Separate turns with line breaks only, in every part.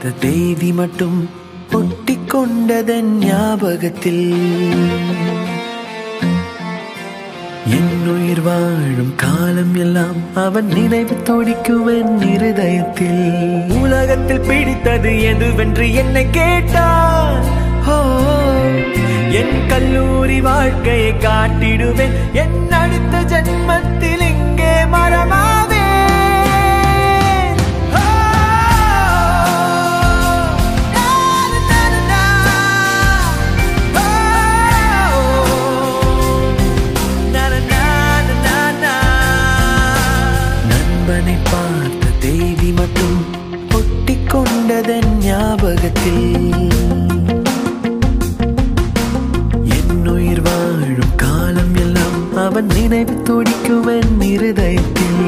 பார்த்த தேதி மட்டும் ஒட்டிக்கொண்டதன் ஞாபகத்தில் என் உயிர் வாழும் காலம் எல்லாம் அவன் நினைவு துடிக்குவன் இருதயத்தில் உலகத்தில் பிடித்தது எதுவென்று என்னை கேட்டான் ஓ என் கல்லூரி வாழ்க்கையை காட்டிடுவேன் என் அடுத்த ஜென்மத்தில் இங்கே மரமாவே நண்பனை பார்த்த தேதி மட்டும் ஒட்டிக்கொண்டதன் ஞாபகத்தில் என் உயிர் வாழும் காலம் எல்லாம் அவன் நினைவு துடிக்குவன் இருதயத்தில்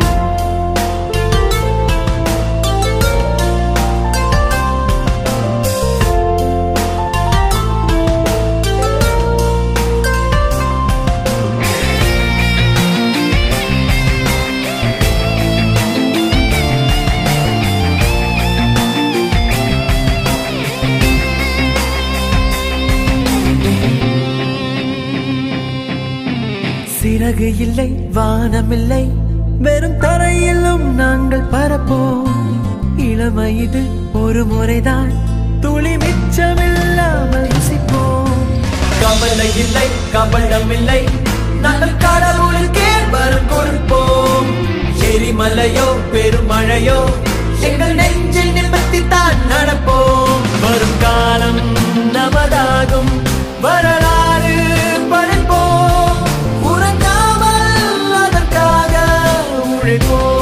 சிறகு இல்லை வானமில்லை வெறும் தரையிலும் நாங்கள் பரப்போம் இளமை இது ஒரு முறைதான் துளி மிச்சமில்லாமல் ருசிப்போம் கவலை இல்லை கவலம் இல்லை நாங்கள் கடவுளுக்கே வரம் கொடுப்போம் எரிமலையோ பெருமழையோ எங்கள் நெஞ்சில் நிமித்தித்தான் நடப்போம் வரும் காலம் நமதாகும் வரலாறு படைப்போம் உறங்காமல் அதற்காக உழைப்போம்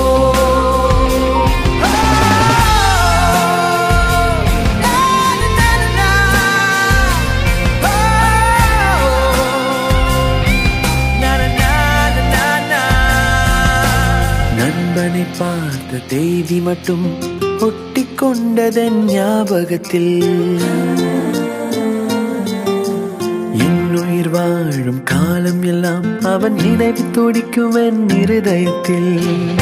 நண்பனை பார்த்த தேதி மட்டும் ஒட்டிக்கொண்டதன் ஞாபகத்தில் என் உயிர் வாழும் காலம் எல்லாம் அவன் நினைவு துடிக்குவன் இருதயத்தில்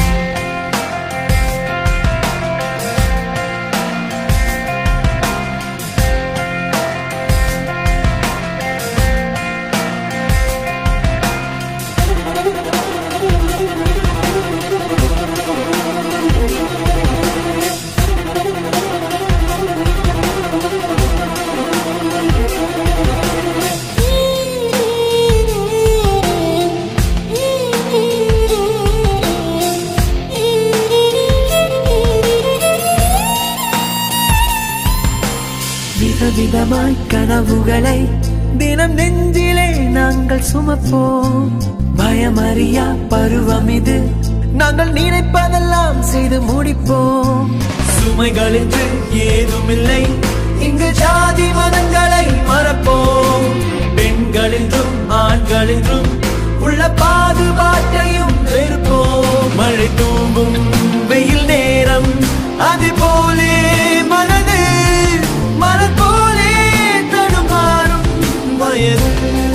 விதவிதமாய் கனவுகளை தினம் நெஞ்சிலே நாங்கள் சுமப்போம் பயமறியா பருவம் இது நாங்கள் நினைப்பதெல்லாம் செய்து முடிப்போம் சுமைகள் என்று ஏதுமில்லை இங்கு ஜாதி மதங்களை மறப்போம் பெண்கள் என்றும் ஆண்கள் என்றும் உள்ள பாதுகாட்டையும் வெறுப்போம் மழை தூங்கும் வெயில் நேரம் அது போலே மனது மலர் போலே தடுமாறும் வயது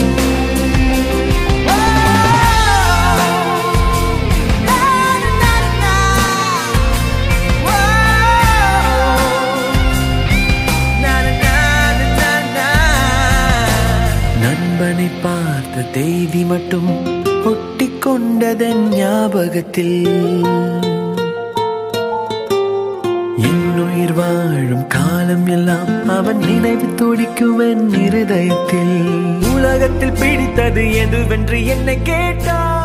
நண்பனை பார்த்த தேதி மட்டும் ஒட்டிக்கொண்டதன் ஞாபகத்தில் என் உயிர் வாழும் காலம் எல்லாம் அவன் நினைவு துடிக்குவன் இருதயத்தில் உலகத்தில் பிடித்தது எதுவென்று என்னை கேட்டான்